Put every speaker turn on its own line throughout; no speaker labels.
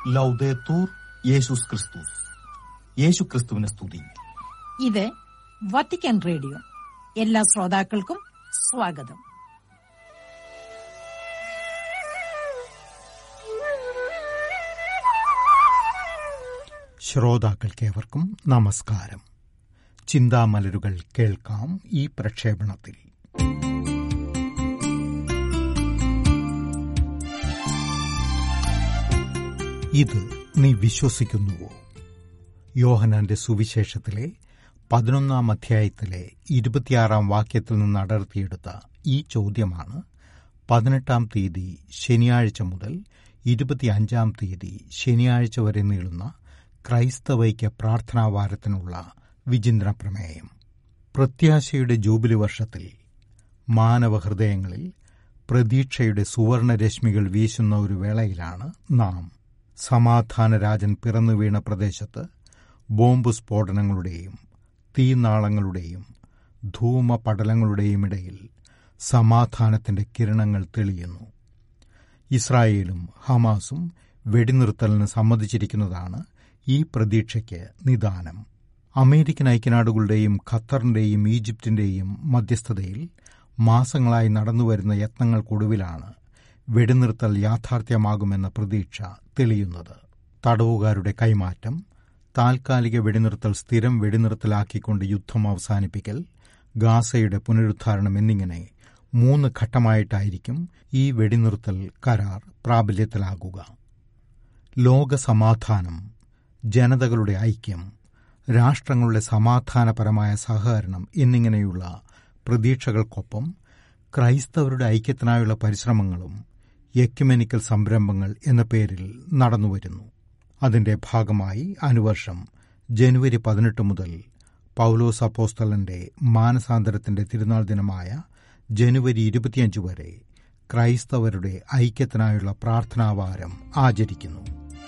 ലൗദേത്തൂർ യേശുസ് ക്രിസ്തുസ് യേശു ക്രിസ്തുവിനെ സ്തുതി
ഇത് വത്തിക്കാൻ റേഡിയോ എല്ലാ ശ്രോതാക്കൾക്കും സ്വാഗതം
ശ്രോതാക്കൾക്കേവർക്കും നമസ്കാരം ചിന്താമലരുകൾ കേൾക്കാം ഈ പ്രക്ഷേപണത്തിൽ ഇത് നീ വിശ്വസിക്കുന്നുവോ യോഹനാന്റെ സുവിശേഷത്തിലെ പതിനൊന്നാം അധ്യായത്തിലെ ഇരുപത്തിയാറാം വാക്യത്തിൽ നിന്ന് അടർത്തിയെടുത്ത ഈ ചോദ്യമാണ് പതിനെട്ടാം തീയതി ശനിയാഴ്ച മുതൽ ഇരുപത്തിയഞ്ചാം തീയതി ശനിയാഴ്ച വരെ നീളുന്ന ക്രൈസ്തവൈക്യ പ്രാർത്ഥനാവാരത്തിനുള്ള വിചിന്തന പ്രമേയം പ്രത്യാശയുടെ ജൂബിലി വർഷത്തിൽ മാനവഹൃദയങ്ങളിൽ പ്രതീക്ഷയുടെ സുവർണരശ്മികൾ വീശുന്ന ഒരു വേളയിലാണ് നാം സമാധാനരാജൻ പിറന്നു വീണ പ്രദേശത്ത് ബോംബ് സ്ഫോടനങ്ങളുടെയും തീനാളങ്ങളുടെയും ധൂമപടലങ്ങളുടെയും ഇടയിൽ സമാധാനത്തിന്റെ കിരണങ്ങൾ തെളിയുന്നു ഇസ്രായേലും ഹമാസും വെടിനിർത്തലിന് സമ്മതിച്ചിരിക്കുന്നതാണ് ഈ പ്രതീക്ഷയ്ക്ക് നിദാനം അമേരിക്കൻ ഐക്യനാടുകളുടെയും ഖത്തറിന്റെയും ഈജിപ്തിന്റെയും മധ്യസ്ഥതയിൽ മാസങ്ങളായി നടന്നുവരുന്ന യത്നങ്ങൾക്കൊടുവിലാണ് വെടിനിർത്തൽ യാഥാർത്ഥ്യമാകുമെന്ന പ്രതീക്ഷ തെളിയുന്നത് തടവുകാരുടെ കൈമാറ്റം താൽക്കാലിക വെടിനിർത്തൽ സ്ഥിരം വെടിനിർത്തലാക്കിക്കൊണ്ട് യുദ്ധം അവസാനിപ്പിക്കൽ ഗാസയുടെ പുനരുദ്ധാരണം എന്നിങ്ങനെ മൂന്ന് ഘട്ടമായിട്ടായിരിക്കും ഈ വെടിനിർത്തൽ കരാർ പ്രാബല്യത്തിലാകുക ലോകസമാധാനം ജനതകളുടെ ഐക്യം രാഷ്ട്രങ്ങളുടെ സമാധാനപരമായ സഹകരണം എന്നിങ്ങനെയുള്ള പ്രതീക്ഷകൾക്കൊപ്പം ക്രൈസ്തവരുടെ ഐക്യത്തിനായുള്ള പരിശ്രമങ്ങളും എക്യുമെനിക്കൽ സംരംഭങ്ങൾ എന്ന പേരിൽ നടന്നുവരുന്നു അതിന്റെ ഭാഗമായി അനുവർഷം ജനുവരി പതിനെട്ട് മുതൽ പൌലോസ് അപ്പോസ്തലന്റെ മാനസാന്തരത്തിന്റെ തിരുനാൾ ദിനമായ ജനുവരി ഇരുപത്തിയഞ്ച് വരെ ക്രൈസ്തവരുടെ ഐക്യത്തിനായുള്ള പ്രാർത്ഥനാവാരം ആചരിക്കുന്നു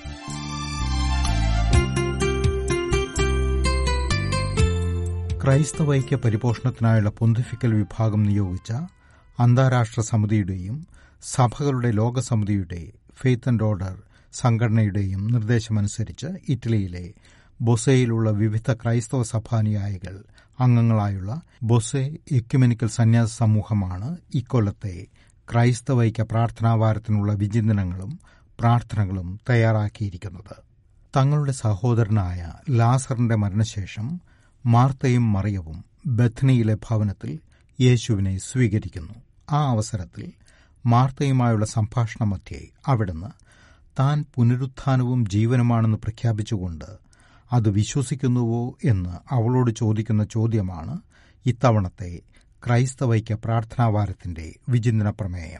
ക്രൈസ്തവൈക്യ പരിപോഷണത്തിനായുള്ള പൊന്തിഫിക്കൽ വിഭാഗം നിയോഗിച്ച അന്താരാഷ്ട്ര സമിതിയുടെയും സഭകളുടെ ലോകസമിതിയുടെ ഫെയ്ത്ത് ആൻഡ് ഓർഡർ സംഘടനയുടെയും നിർദ്ദേശമനുസരിച്ച് ഇറ്റലിയിലെ ബൊസയിലുള്ള വിവിധ ക്രൈസ്തവ സഭാനുയായികൾ അംഗങ്ങളായുള്ള ബൊസെ എക്യുമെനിക്കൽ സന്യാസ സമൂഹമാണ് ഇക്കൊല്ലത്തെ ക്രൈസ്തവൈക്യ പ്രാർത്ഥനാവാരത്തിനുള്ള വിചിന്തനങ്ങളും പ്രാർത്ഥനകളും തയ്യാറാക്കിയിരിക്കുന്നത് തങ്ങളുടെ സഹോദരനായ ലാസറിന്റെ മരണശേഷം മാർത്തയും മറിയവും ബഥനിയിലെ ഭവനത്തിൽ യേശുവിനെ സ്വീകരിക്കുന്നു ആ അവസരത്തിൽ മാർത്തയുമായുള്ള സംഭാഷണ മധ്യേ അവിടുന്ന് താൻ പുനരുത്ഥാനവും ജീവനുമാണെന്ന് പ്രഖ്യാപിച്ചുകൊണ്ട് അത് വിശ്വസിക്കുന്നുവോ എന്ന് അവളോട് ചോദിക്കുന്ന ചോദ്യമാണ് ഇത്തവണത്തെ ക്രൈസ്തവൈക്യ പ്രാർത്ഥനാവാരത്തിന്റെ വിചിന്തന പ്രമേയം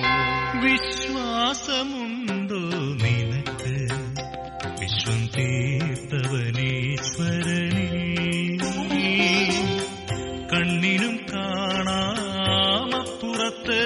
വിശ്വാസമുണ്ടോ നിനക്ക് വിശ്വം തീർത്തവനീശ്വരനേ കണ്ണിനും കാണാമപ്പുറത്ത്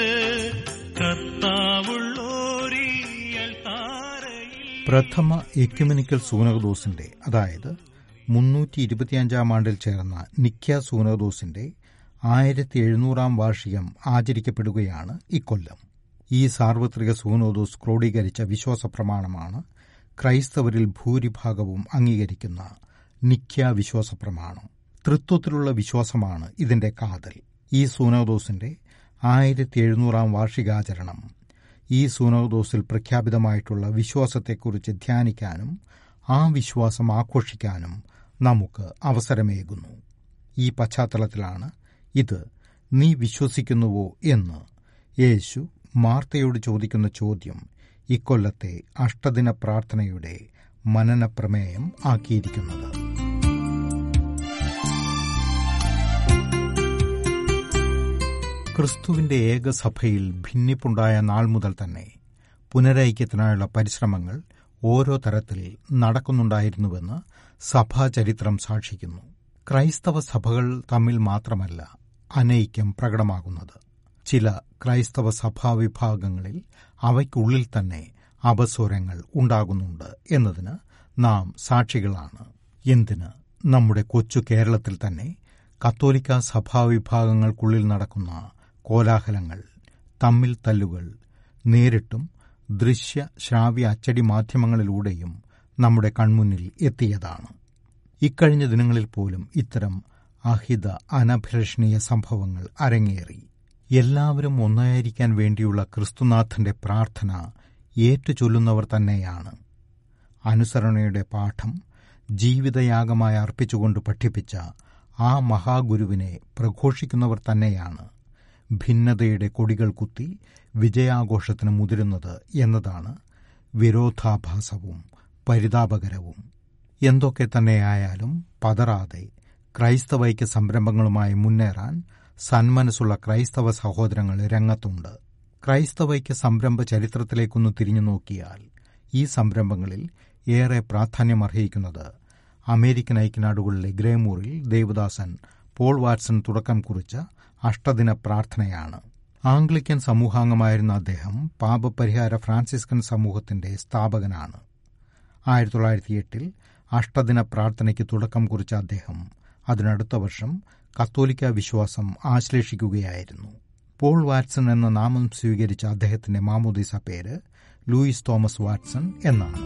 കർത്താവുള്ളോരിയൽ താരയിൽ
പ്രഥമ എക്യുമെനിക്കൽ സൂനകദോസിന്റെ അതായത് മുന്നൂറ്റി ഇരുപത്തിയഞ്ചാം ആണ്ടിൽ ചേർന്ന നിക്യ സൂനകദോസിന്റെ ആയിരത്തി എഴുന്നൂറാം വാർഷികം ആചരിക്കപ്പെടുകയാണ് ഇക്കൊല്ലം ഈ സാർവത്രിക സൂനോദോസ് ക്രോഡീകരിച്ച വിശ്വാസ പ്രമാണമാണ് ക്രൈസ്തവരിൽ ഭൂരിഭാഗവും അംഗീകരിക്കുന്ന നിക്യ വിശ്വാസ പ്രമാണം തൃത്വത്തിലുള്ള വിശ്വാസമാണ് ഇതിന്റെ കാതൽ ഈ സൂനോദോസിന്റെ ആയിരത്തി എഴുന്നൂറാം വാർഷികാചരണം ഈ സൂനോദോസിൽ പ്രഖ്യാപിതമായിട്ടുള്ള വിശ്വാസത്തെക്കുറിച്ച് ധ്യാനിക്കാനും ആ വിശ്വാസം ആഘോഷിക്കാനും നമുക്ക് അവസരമേകുന്നു ഈ പശ്ചാത്തലത്തിലാണ് ഇത് നീ വിശ്വസിക്കുന്നുവോ എന്ന് യേശു മാർത്തയോട് ചോദിക്കുന്ന ചോദ്യം ഇക്കൊല്ലത്തെ അഷ്ടദിന പ്രാർത്ഥനയുടെ മനനപ്രമേയം ആക്കിയിരിക്കുന്നത് ക്രിസ്തുവിന്റെ ഏകസഭയിൽ ഭിന്നിപ്പുണ്ടായ നാൾ മുതൽ തന്നെ പുനരൈക്യത്തിനായുള്ള പരിശ്രമങ്ങൾ ഓരോ തരത്തിൽ നടക്കുന്നുണ്ടായിരുന്നുവെന്ന് സഭാചരിത്രം സാക്ഷിക്കുന്നു ക്രൈസ്തവ സഭകൾ തമ്മിൽ മാത്രമല്ല അനൈക്യം പ്രകടമാകുന്നത് ചില ക്രൈസ്തവ സഭാവിഭാഗങ്ങളിൽ അവയ്ക്കുള്ളിൽ തന്നെ അപസ്വരങ്ങൾ ഉണ്ടാകുന്നുണ്ട് എന്നതിന് നാം സാക്ഷികളാണ് എന്തിന് നമ്മുടെ കൊച്ചു കേരളത്തിൽ തന്നെ കത്തോലിക്ക സഭാവിഭാഗങ്ങൾക്കുള്ളിൽ നടക്കുന്ന കോലാഹലങ്ങൾ തമ്മിൽ തല്ലുകൾ നേരിട്ടും ദൃശ്യ ശ്രാവ്യ അച്ചടി മാധ്യമങ്ങളിലൂടെയും നമ്മുടെ കൺമുന്നിൽ എത്തിയതാണ് ഇക്കഴിഞ്ഞ ദിനങ്ങളിൽ പോലും ഇത്തരം അഹിത അനഭിലഷണീയ സംഭവങ്ങൾ അരങ്ങേറി എല്ലാവരും ഒന്നായിരിക്കാൻ വേണ്ടിയുള്ള ക്രിസ്തുനാഥന്റെ പ്രാർത്ഥന ഏറ്റുചൊല്ലുന്നവർ തന്നെയാണ് അനുസരണയുടെ പാഠം ജീവിതയാഗമായി അർപ്പിച്ചുകൊണ്ട് പഠിപ്പിച്ച ആ മഹാഗുരുവിനെ പ്രഘോഷിക്കുന്നവർ തന്നെയാണ് ഭിന്നതയുടെ കൊടികൾ കുത്തി വിജയാഘോഷത്തിന് മുതിരുന്നത് എന്നതാണ് വിരോധാഭാസവും പരിതാപകരവും എന്തൊക്കെ തന്നെയായാലും പതറാതെ ക്രൈസ്തവൈക്യ സംരംഭങ്ങളുമായി മുന്നേറാൻ സന്മനസ്സുള്ള ക്രൈസ്തവ സഹോദരങ്ങൾ രംഗത്തുണ്ട് ക്രൈസ്തവൈക്യ സംരംഭ ചരിത്രത്തിലേക്കൊന്ന് തിരിഞ്ഞു നോക്കിയാൽ ഈ സംരംഭങ്ങളിൽ ഏറെ പ്രാധാന്യമർഹിക്കുന്നത് അമേരിക്കൻ ഐക്യനാടുകളിലെ ഗ്രേമൂറിൽ ദേവദാസൻ പോൾ വാട്സൺ തുടക്കം കുറിച്ച അഷ്ടദിന പ്രാർത്ഥനയാണ് ആംഗ്ലിക്കൻ സമൂഹാംഗമായിരുന്ന അദ്ദേഹം പാപപരിഹാര ഫ്രാൻസിസ്കൻ സമൂഹത്തിന്റെ സ്ഥാപകനാണ് ആയിരത്തി തൊള്ളായിരത്തി എട്ടിൽ അഷ്ടദിന പ്രാർത്ഥനയ്ക്ക് തുടക്കം കുറിച്ച അദ്ദേഹം അതിനടുത്ത വർഷം കത്തോലിക്ക വിശ്വാസം ആശ്ലേഷിക്കുകയായിരുന്നു പോൾ വാട്സൺ എന്ന നാമം സ്വീകരിച്ച അദ്ദേഹത്തിന്റെ മാമോദീസ പേര് ലൂയിസ് തോമസ് വാട്സൺ എന്നാണ്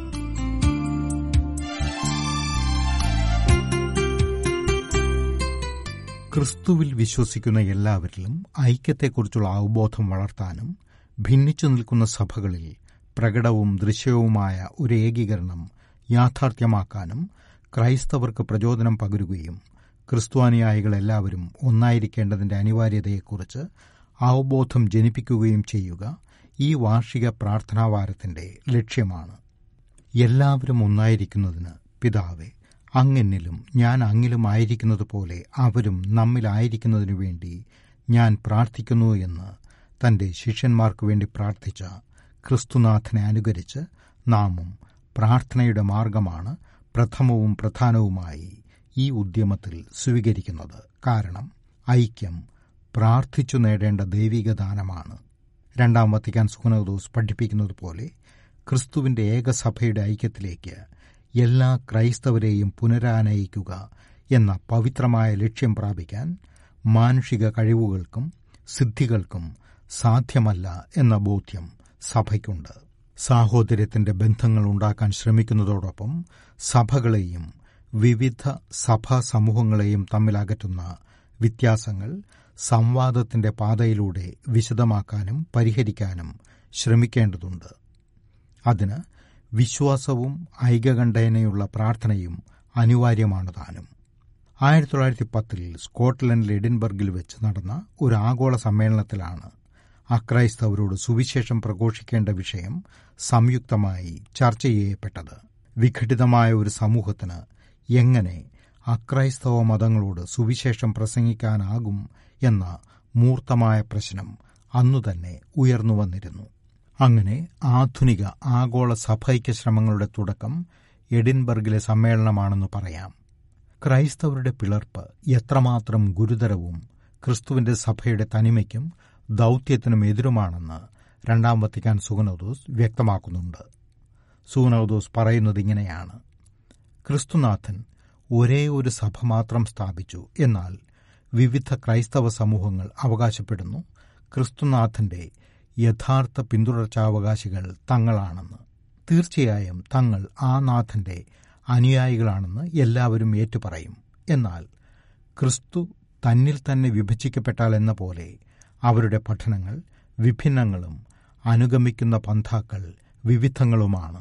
ക്രിസ്തുവിൽ വിശ്വസിക്കുന്ന എല്ലാവരിലും ഐക്യത്തെക്കുറിച്ചുള്ള അവബോധം വളർത്താനും ഭിന്നിച്ചു നിൽക്കുന്ന സഭകളിൽ പ്രകടവും ദൃശ്യവുമായ ഒരു ഏകീകരണം യാഥാർത്ഥ്യമാക്കാനും ക്രൈസ്തവർക്ക് പ്രചോദനം പകരുകയും ക്രിസ്ത്വാനുയായികൾ എല്ലാവരും ഒന്നായിരിക്കേണ്ടതിന്റെ അനിവാര്യതയെക്കുറിച്ച് അവബോധം ജനിപ്പിക്കുകയും ചെയ്യുക ഈ വാർഷിക പ്രാർത്ഥനാവാരത്തിന്റെ ലക്ഷ്യമാണ് എല്ലാവരും ഒന്നായിരിക്കുന്നതിന് പിതാവെ അങ്ങെന്നിലും ഞാൻ അങ്ങിലും ആയിരിക്കുന്നത് പോലെ അവരും നമ്മിലായിരിക്കുന്നതിനു വേണ്ടി ഞാൻ പ്രാർത്ഥിക്കുന്നു എന്ന് തന്റെ ശിഷ്യന്മാർക്കു വേണ്ടി പ്രാർത്ഥിച്ച ക്രിസ്തുനാഥനെ അനുകരിച്ച് നാമും പ്രാർത്ഥനയുടെ മാർഗമാണ് പ്രഥമവും പ്രധാനവുമായി ഈ ഉദ്യമത്തിൽ സ്വീകരിക്കുന്നത് കാരണം ഐക്യം പ്രാർത്ഥിച്ചു നേടേണ്ട ദൈവിക ദാനമാണ് രണ്ടാം വത്തിക്കാൻ സുഖനദോസ് പഠിപ്പിക്കുന്നത് പോലെ ക്രിസ്തുവിന്റെ ഏകസഭയുടെ ഐക്യത്തിലേക്ക് എല്ലാ ക്രൈസ്തവരെയും പുനരാനയിക്കുക എന്ന പവിത്രമായ ലക്ഷ്യം പ്രാപിക്കാൻ മാനുഷിക കഴിവുകൾക്കും സിദ്ധികൾക്കും സാധ്യമല്ല എന്ന ബോധ്യം സഭയ്ക്കുണ്ട് സാഹോദര്യത്തിന്റെ ബന്ധങ്ങൾ ഉണ്ടാക്കാൻ ശ്രമിക്കുന്നതോടൊപ്പം സഭകളെയും വിവിധ സഭാ സമൂഹങ്ങളെയും തമ്മിൽ അകറ്റുന്ന വ്യത്യാസങ്ങൾ സംവാദത്തിന്റെ പാതയിലൂടെ വിശദമാക്കാനും പരിഹരിക്കാനും ശ്രമിക്കേണ്ടതുണ്ട് അതിന് വിശ്വാസവും ഐകകണ്ഠേനയുള്ള പ്രാർത്ഥനയും അനിവാര്യമാണ് താനും ആയിരത്തി തൊള്ളായിരത്തി പത്തിൽ സ്കോട്ട്ലൻഡിലെ എഡിൻബർഗിൽ വെച്ച് നടന്ന ഒരു ആഗോള സമ്മേളനത്തിലാണ് അക്രൈസ്തവരോട് സുവിശേഷം പ്രഘോഷിക്കേണ്ട വിഷയം സംയുക്തമായി ചർച്ച ചെയ്യപ്പെട്ടത് വിഘടിതമായ ഒരു സമൂഹത്തിന് എങ്ങനെ അക്രൈസ്തവ മതങ്ങളോട് സുവിശേഷം പ്രസംഗിക്കാനാകും എന്ന മൂർത്തമായ പ്രശ്നം അന്നുതന്നെ ഉയർന്നു വന്നിരുന്നു അങ്ങനെ ആധുനിക ആഗോള സഭൈക്യ ശ്രമങ്ങളുടെ തുടക്കം എഡിൻബർഗിലെ സമ്മേളനമാണെന്ന് പറയാം ക്രൈസ്തവരുടെ പിളർപ്പ് എത്രമാത്രം ഗുരുതരവും ക്രിസ്തുവിന്റെ സഭയുടെ തനിമയ്ക്കും ദൌത്യത്തിനും എതിരുമാണെന്ന് രണ്ടാം വത്തിക്കാൻ സുഗനോദോസ് വ്യക്തമാക്കുന്നുണ്ട് സുഗനോദോസ് പറയുന്നത് ഇങ്ങനെയാണ് ക്രിസ്തുനാഥൻ ഒരേ ഒരു സഭ മാത്രം സ്ഥാപിച്ചു എന്നാൽ വിവിധ ക്രൈസ്തവ സമൂഹങ്ങൾ അവകാശപ്പെടുന്നു ക്രിസ്തുനാഥന്റെ യഥാർത്ഥ പിന്തുടർച്ചാവകാശികൾ തങ്ങളാണെന്ന് തീർച്ചയായും തങ്ങൾ ആ നാഥന്റെ അനുയായികളാണെന്ന് എല്ലാവരും ഏറ്റുപറയും എന്നാൽ ക്രിസ്തു തന്നിൽ തന്നെ വിഭജിക്കപ്പെട്ടാൽ എന്ന പോലെ അവരുടെ പഠനങ്ങൾ വിഭിന്നങ്ങളും അനുഗമിക്കുന്ന പന്ഥാക്കൾ വിവിധങ്ങളുമാണ്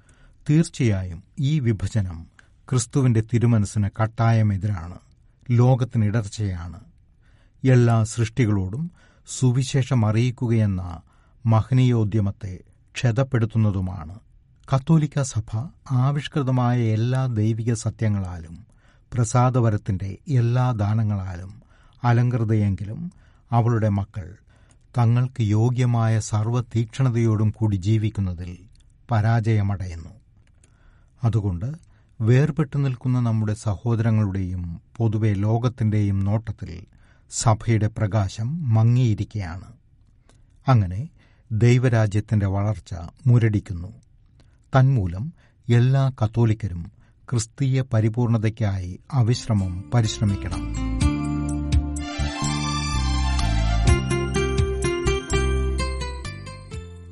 തീർച്ചയായും ഈ വിഭജനം ക്രിസ്തുവിന്റെ തിരുമനസ്സിന് കട്ടായമെതിരാണ് ലോകത്തിനിടർച്ചയാണ് എല്ലാ സൃഷ്ടികളോടും സുവിശേഷം അറിയിക്കുകയെന്ന മഹനീയോദ്യമത്തെ ക്ഷതപ്പെടുത്തുന്നതുമാണ് കത്തോലിക്ക സഭ ആവിഷ്കൃതമായ എല്ലാ ദൈവിക സത്യങ്ങളാലും പ്രസാദവരത്തിന്റെ എല്ലാ ദാനങ്ങളാലും അലങ്കൃതയെങ്കിലും അവളുടെ മക്കൾ തങ്ങൾക്ക് യോഗ്യമായ സർവ്വതീക്ഷ്ണതയോടും കൂടി ജീവിക്കുന്നതിൽ പരാജയമടയുന്നു അതുകൊണ്ട് വേർപെട്ടു നിൽക്കുന്ന നമ്മുടെ സഹോദരങ്ങളുടെയും പൊതുവെ ലോകത്തിന്റെയും നോട്ടത്തിൽ സഭയുടെ പ്രകാശം മങ്ങിയിരിക്കുകയാണ് അങ്ങനെ ദൈവരാജ്യത്തിന്റെ വളർച്ച മുരടിക്കുന്നു തന്മൂലം എല്ലാ കത്തോലിക്കരും ക്രിസ്തീയ പരിപൂർണതയ്ക്കായി അവിശ്രമം പരിശ്രമിക്കണം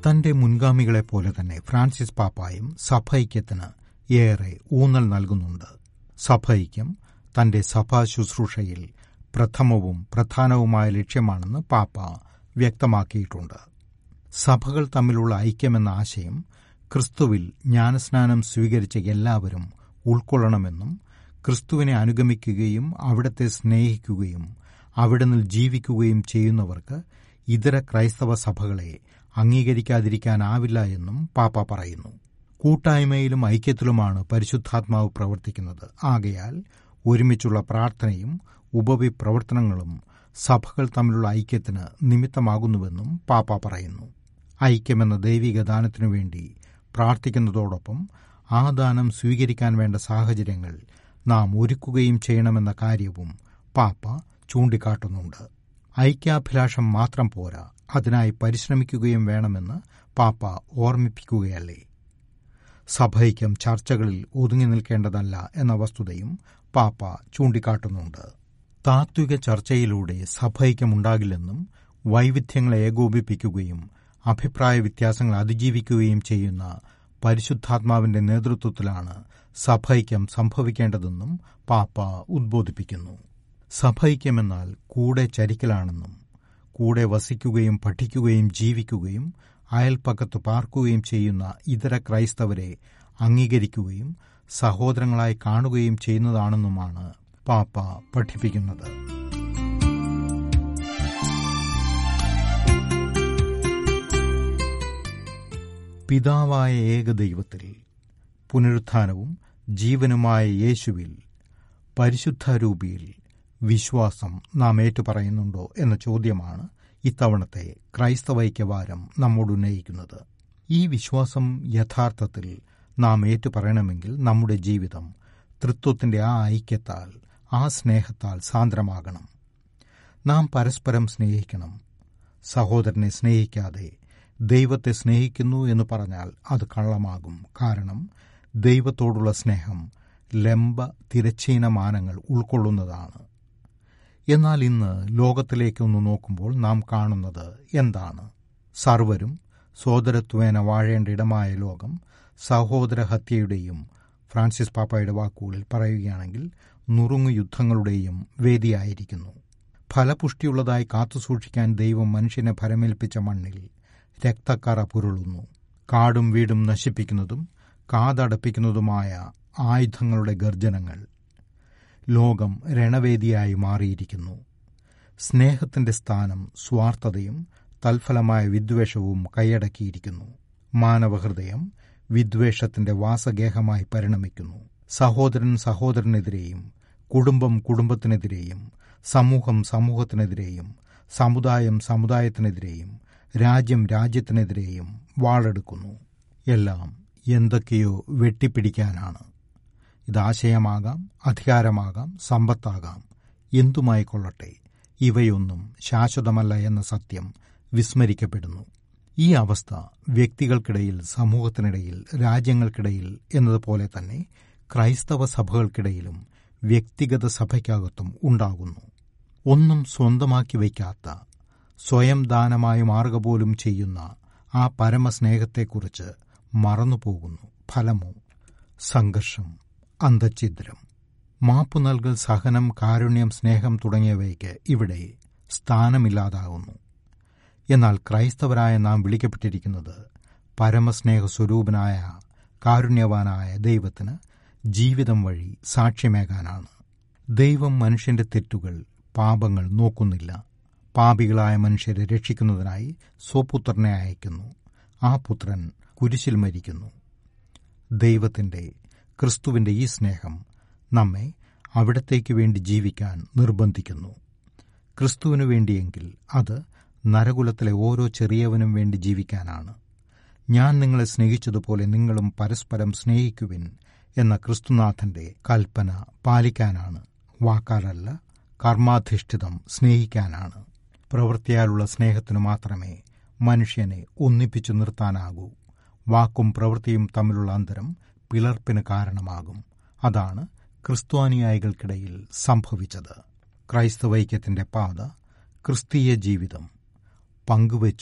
തന്റെ മുൻഗാമികളെപ്പോലെ തന്നെ ഫ്രാൻസിസ് പാപ്പായും സഭൈക്യത്തിന് ഏറെ ഊന്നൽ നൽകുന്നുണ്ട് സഭൈക്യം തന്റെ സഭാ ശുശ്രൂഷയിൽ പ്രഥമവും പ്രധാനവുമായ ലക്ഷ്യമാണെന്ന് പാപ്പ വ്യക്തമാക്കിയിട്ടുണ്ട് സഭകൾ തമ്മിലുള്ള ഐക്യമെന്ന ആശയം ക്രിസ്തുവിൽ ജ്ഞാനസ്നാനം സ്വീകരിച്ച എല്ലാവരും ഉൾക്കൊള്ളണമെന്നും ക്രിസ്തുവിനെ അനുഗമിക്കുകയും അവിടത്തെ സ്നേഹിക്കുകയും അവിടുന്ന് ജീവിക്കുകയും ചെയ്യുന്നവർക്ക് ഇതര ക്രൈസ്തവ സഭകളെ അംഗീകരിക്കാതിരിക്കാനാവില്ല എന്നും പാപ്പ പറയുന്നു കൂട്ടായ്മയിലും ഐക്യത്തിലുമാണ് പരിശുദ്ധാത്മാവ് പ്രവർത്തിക്കുന്നത് ആകയാൽ ഒരുമിച്ചുള്ള പ്രാർത്ഥനയും ഉപവിപ്രവർത്തനങ്ങളും സഭകൾ തമ്മിലുള്ള ഐക്യത്തിന് നിമിത്തമാകുന്നുവെന്നും പാപ്പ പറയുന്നു ഐക്യമെന്ന ദൈവിക ദാനത്തിനു വേണ്ടി പ്രാർത്ഥിക്കുന്നതോടൊപ്പം ആ ദാനം സ്വീകരിക്കാൻ വേണ്ട സാഹചര്യങ്ങൾ നാം ഒരുക്കുകയും ചെയ്യണമെന്ന കാര്യവും പാപ്പ ചൂണ്ടിക്കാട്ടുന്നുണ്ട് ഐക്യാഭിലാഷം മാത്രം പോരാ അതിനായി പരിശ്രമിക്കുകയും വേണമെന്ന് പാപ്പ ഓർമ്മിപ്പിക്കുകയല്ലേ സഭൈക്യം ചർച്ചകളിൽ ഒതുങ്ങി നിൽക്കേണ്ടതല്ല എന്ന വസ്തുതയും പാപ്പ ചൂണ്ടിക്കാട്ടുന്നുണ്ട് താത്വിക ചർച്ചയിലൂടെ സഭൈക്യമുണ്ടാകില്ലെന്നും വൈവിധ്യങ്ങളെ ഏകോപിപ്പിക്കുകയും അഭിപ്രായ വ്യത്യാസങ്ങൾ അതിജീവിക്കുകയും ചെയ്യുന്ന പരിശുദ്ധാത്മാവിന്റെ നേതൃത്വത്തിലാണ് സഭൈക്യം സംഭവിക്കേണ്ടതെന്നും പാപ്പ ഉദ്ബോധിപ്പിക്കുന്നു സഭൈക്യമെന്നാൽ കൂടെ ചരിക്കലാണെന്നും കൂടെ വസിക്കുകയും പഠിക്കുകയും ജീവിക്കുകയും അയൽപ്പക്കത്ത് പാർക്കുകയും ചെയ്യുന്ന ഇതര ക്രൈസ്തവരെ അംഗീകരിക്കുകയും സഹോദരങ്ങളായി കാണുകയും ചെയ്യുന്നതാണെന്നുമാണ് പാപ്പ പഠിപ്പിക്കുന്നത് പിതാവായ ഏകദൈവത്തിൽ പുനരുത്ഥാനവും ജീവനുമായ യേശുവിൽ പരിശുദ്ധാരൂപിയിൽ വിശ്വാസം നാം ഏറ്റുപറയുന്നുണ്ടോ എന്ന ചോദ്യമാണ് ഇത്തവണത്തെ ക്രൈസ്തവൈക്യവാരം നമ്മോട് ഉന്നയിക്കുന്നത് ഈ വിശ്വാസം യഥാർത്ഥത്തിൽ നാം ഏറ്റുപറയണമെങ്കിൽ നമ്മുടെ ജീവിതം തൃത്വത്തിന്റെ ആ ഐക്യത്താൽ ആ സ്നേഹത്താൽ സാന്ദ്രമാകണം നാം പരസ്പരം സ്നേഹിക്കണം സഹോദരനെ സ്നേഹിക്കാതെ ദൈവത്തെ സ്നേഹിക്കുന്നു എന്ന് പറഞ്ഞാൽ അത് കള്ളമാകും കാരണം ദൈവത്തോടുള്ള സ്നേഹം ലംബ തിരച്ചീന മാനങ്ങൾ ഉൾക്കൊള്ളുന്നതാണ് എന്നാൽ ഇന്ന് ലോകത്തിലേക്കൊന്ന് നോക്കുമ്പോൾ നാം കാണുന്നത് എന്താണ് സർവരും സോദരത്വേന വാഴേണ്ട ഇടമായ ലോകം സഹോദര ഹത്യയുടെയും ഫ്രാൻസിസ് പാപ്പായുടെ വാക്കുകളിൽ പറയുകയാണെങ്കിൽ നുറുങ്ങു യുദ്ധങ്ങളുടെയും വേദിയായിരിക്കുന്നു ഫലപുഷ്ടിയുള്ളതായി കാത്തുസൂക്ഷിക്കാൻ ദൈവം മനുഷ്യനെ ഫലമേൽപ്പിച്ച മണ്ണിൽ രക്തക്കറ പുരളുന്നു കാടും വീടും നശിപ്പിക്കുന്നതും കാതടപ്പിക്കുന്നതുമായ ആയുധങ്ങളുടെ ഗർജനങ്ങൾ ലോകം രണവേദിയായി മാറിയിരിക്കുന്നു സ്നേഹത്തിന്റെ സ്ഥാനം സ്വാർത്ഥതയും തൽഫലമായ വിദ്വേഷവും കൈയടക്കിയിരിക്കുന്നു മാനവഹൃദയം വിദ്വേഷത്തിന്റെ വാസഗേഹമായി പരിണമിക്കുന്നു സഹോദരൻ സഹോദരനെതിരെയും കുടുംബം കുടുംബത്തിനെതിരെയും സമൂഹം സമൂഹത്തിനെതിരെയും സമുദായം സമുദായത്തിനെതിരെയും രാജ്യം രാജ്യത്തിനെതിരെയും വാളെടുക്കുന്നു എല്ലാം എന്തൊക്കെയോ വെട്ടിപ്പിടിക്കാനാണ് ഇത് ആശയമാകാം അധികാരമാകാം സമ്പത്താകാം എന്തുമായിക്കൊള്ളട്ടെ ഇവയൊന്നും ശാശ്വതമല്ല എന്ന സത്യം വിസ്മരിക്കപ്പെടുന്നു ഈ അവസ്ഥ വ്യക്തികൾക്കിടയിൽ സമൂഹത്തിനിടയിൽ രാജ്യങ്ങൾക്കിടയിൽ എന്നതുപോലെ തന്നെ ക്രൈസ്തവ സഭകൾക്കിടയിലും വ്യക്തിഗത സഭയ്ക്കകത്തും ഉണ്ടാകുന്നു ഒന്നും സ്വന്തമാക്കി വയ്ക്കാത്ത സ്വയം ദാനമായി മാറുക പോലും ചെയ്യുന്ന ആ പരമസ്നേഹത്തെക്കുറിച്ച് മറന്നുപോകുന്നു ഫലമോ സംഘർഷം അന്തഛിദ്രം മാപ്പു നൽകൽ സഹനം കാരുണ്യം സ്നേഹം തുടങ്ങിയവയ്ക്ക് ഇവിടെ സ്ഥാനമില്ലാതാകുന്നു എന്നാൽ ക്രൈസ്തവരായ നാം വിളിക്കപ്പെട്ടിരിക്കുന്നത് പരമസ്നേഹ സ്വരൂപനായ കാരുണ്യവാനായ ദൈവത്തിന് ജീവിതം വഴി സാക്ഷ്യമേകാനാണ് ദൈവം മനുഷ്യന്റെ തെറ്റുകൾ പാപങ്ങൾ നോക്കുന്നില്ല പാപികളായ മനുഷ്യരെ രക്ഷിക്കുന്നതിനായി സ്വപുത്രനെ അയക്കുന്നു ആ പുത്രൻ കുരിശിൽ മരിക്കുന്നു ദൈവത്തിന്റെ ക്രിസ്തുവിന്റെ ഈ സ്നേഹം നമ്മെ അവിടത്തേക്ക് വേണ്ടി ജീവിക്കാൻ നിർബന്ധിക്കുന്നു ക്രിസ്തുവിനു വേണ്ടിയെങ്കിൽ അത് നരകുലത്തിലെ ഓരോ ചെറിയവനും വേണ്ടി ജീവിക്കാനാണ് ഞാൻ നിങ്ങളെ സ്നേഹിച്ചതുപോലെ നിങ്ങളും പരസ്പരം സ്നേഹിക്കുവിൻ എന്ന ക്രിസ്തുനാഥന്റെ കൽപ്പന പാലിക്കാനാണ് വാക്കാലല്ല കർമാധിഷ്ഠിതം സ്നേഹിക്കാനാണ് പ്രവൃത്തിയാലുള്ള സ്നേഹത്തിനു മാത്രമേ മനുഷ്യനെ ഒന്നിപ്പിച്ചു നിർത്താനാകൂ വാക്കും പ്രവൃത്തിയും തമ്മിലുള്ള അന്തരം പിളർപ്പിന് കാരണമാകും അതാണ് ക്രിസ്ത്വാനുയായികൾക്കിടയിൽ സംഭവിച്ചത് ക്രൈസ്തവൈക്യത്തിന്റെ പാത ക്രിസ്തീയ ജീവിതം പങ്കുവച്ചും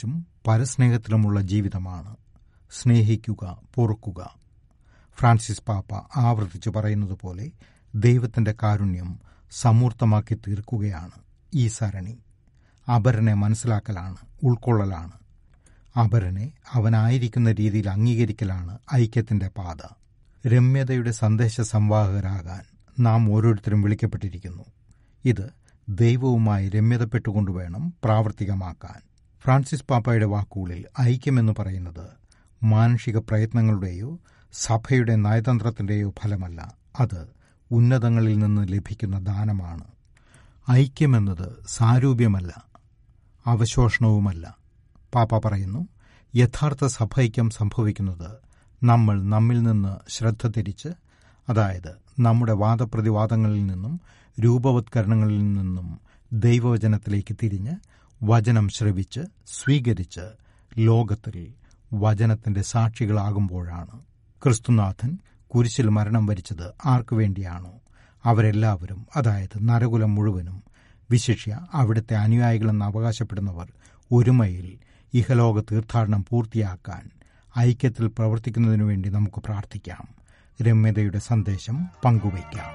പരസ്നേഹത്തിലുമുള്ള ജീവിതമാണ് സ്നേഹിക്കുക പൊറുക്കുക ഫ്രാൻസിസ് പാപ്പ ആവർത്തിച്ചു പറയുന്നത് പോലെ ദൈവത്തിന്റെ കാരുണ്യം സമൂർത്തമാക്കി തീർക്കുകയാണ് ഈ സരണി അപരനെ മനസ്സിലാക്കലാണ് ഉൾക്കൊള്ളലാണ് അപരനെ അവനായിരിക്കുന്ന രീതിയിൽ അംഗീകരിക്കലാണ് ഐക്യത്തിന്റെ പാത രമ്യതയുടെ സന്ദേശ സംവാഹകരാകാൻ നാം ഓരോരുത്തരും വിളിക്കപ്പെട്ടിരിക്കുന്നു ഇത് ദൈവവുമായി രമ്യതപ്പെട്ടുകൊണ്ട് വേണം പ്രാവർത്തികമാക്കാൻ ഫ്രാൻസിസ് പാപ്പയുടെ വാക്കുകളിൽ ഐക്യമെന്ന് പറയുന്നത് മാനുഷിക പ്രയത്നങ്ങളുടെയോ സഭയുടെ നയതന്ത്രത്തിന്റെയോ ഫലമല്ല അത് ഉന്നതങ്ങളിൽ നിന്ന് ലഭിക്കുന്ന ദാനമാണ് ഐക്യമെന്നത് സാരൂപ്യമല്ല അവശോഷണവുമല്ല പാപ്പ പറയുന്നു യഥാർത്ഥ സഭൈക്യം സംഭവിക്കുന്നത് നമ്മൾ നമ്മിൽ നിന്ന് ശ്രദ്ധ തിരിച്ച് അതായത് നമ്മുടെ വാദപ്രതിവാദങ്ങളിൽ നിന്നും രൂപവത്കരണങ്ങളിൽ നിന്നും ദൈവവചനത്തിലേക്ക് തിരിഞ്ഞ് വചനം ശ്രവിച്ച് സ്വീകരിച്ച് ലോകത്തിൽ വചനത്തിന്റെ സാക്ഷികളാകുമ്പോഴാണ് ക്രിസ്തുനാഥൻ കുരിശിൽ മരണം വരിച്ചത് ആർക്കു വേണ്ടിയാണോ അവരെല്ലാവരും അതായത് നരകുലം മുഴുവനും വിശിഷ്യ അവിടുത്തെ അനുയായികളെന്ന് അവകാശപ്പെടുന്നവർ ഒരുമയിൽ ഇഹലോക തീർത്ഥാടനം പൂർത്തിയാക്കാൻ ഐക്യത്തിൽ പ്രവർത്തിക്കുന്നതിനു വേണ്ടി നമുക്ക് പ്രാർത്ഥിക്കാം രമ്യതയുടെ സന്ദേശം പങ്കുവയ്ക്കാം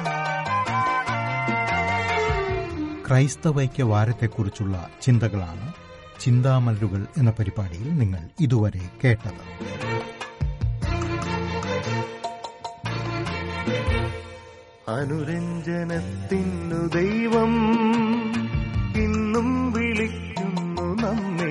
ക്രൈസ്തവൈക്യ വാരത്തെക്കുറിച്ചുള്ള ചിന്തകളാണ് ചിന്താമലരുകൾ എന്ന പരിപാടിയിൽ നിങ്ങൾ ഇതുവരെ കേട്ടത്
അനുരഞ്ജനത്തിനു ദൈവം ഇന്നും വിളിക്കുന്നു നമ്മെ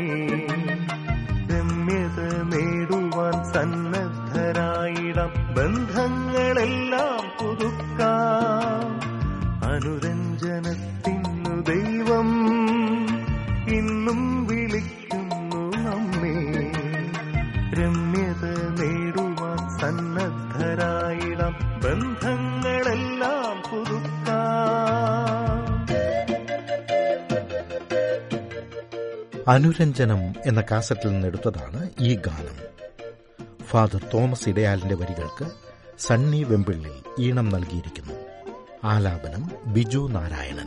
രമ്യത നേടുവാൻ സന്നദ്ധരായിടം ബന്ധങ്ങളെല്ലാം പുതുക്കാം അനുരഞ്ജനത്തിനു ദൈവം ഇന്നും വിളിക്കുന്നു നമ്മെ രമ്യത നേടുവാൻ സന്നദ്ധരായിടം ബന്ധങ്ങളെല്ലാം പുതുക്കാം
അനുരഞ്ജനം എന്ന കാസറ്റിൽ നിന്നെടുത്തതാണ് ഈ ഗാനം ഫാദർ തോമസ് ഇടയാലിന്റെ വരികൾക്ക് സണ്ണി വെമ്പിള്ളി ഈണം നൽകിയിരിക്കുന്നു ആലാപനം ബിജു നാരായണൻ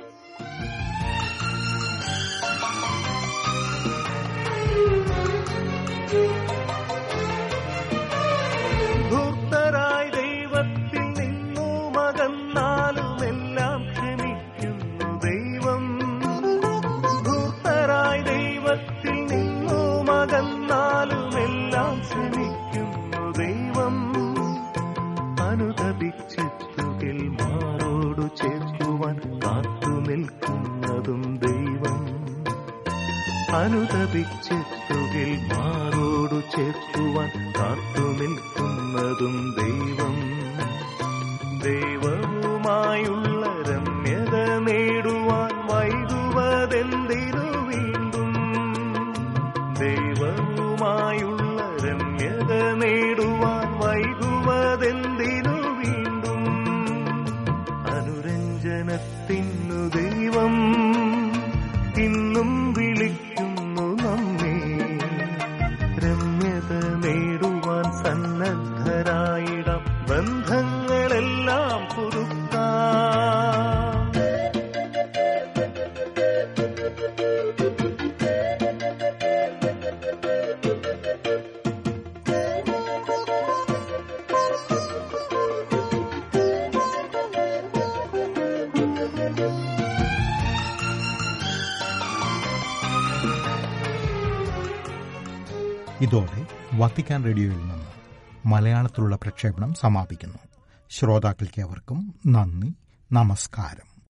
ധൂർത്തരായി ദൈവത്തിൽ നിന്നു മകന്നാലുമെല്ലാം ക്ഷമിക്കുന്നു ദൈവം ധൂർത്തരായി ദൈവത്തിൽ നിന്നു മകന്നാലുമെല്ലാം ക്ഷമിക്കുന്നു ദൈവം അനുദപിച്ചെത്തുകിൽ മാറോടു ചേർക്കുവാൻ കാത്തു നിൽക്കുന്നതും ദൈവം അനുദപിച്ചെത്തുകിൽ മാറോടു ചേർക്കുവാൻ കാത്തു നിൽക്കുന്നതും ദൈവം ദൈവവുമായുള്ള രമ്യത നേടുവാൻ വൈകുവതെന്തിനു വീണ്ടും ദൈവവുമായുള്ള രമ്യത നേടുവാൻ വൈകുവതെന്തിനു വീണ്ടും അനുരഞ്ജനത്തിനു ദൈവം ഇന്നും വിളിക്കുന്നു നമ്മെ രമ്യത നേടുവാൻ സന്നദ്ധരായിടം ബന്ധങ്ങളെല്ലാം പുതുക്കാം
ഇതോടെ വത്തിക്കാൻ റേഡിയോയിൽ നിന്ന് മലയാളത്തിലുള്ള പ്രക്ഷേപണം സമാപിക്കുന്നു ശ്രോതാക്കൾക്ക് അവർക്കും നന്ദി നമസ്കാരം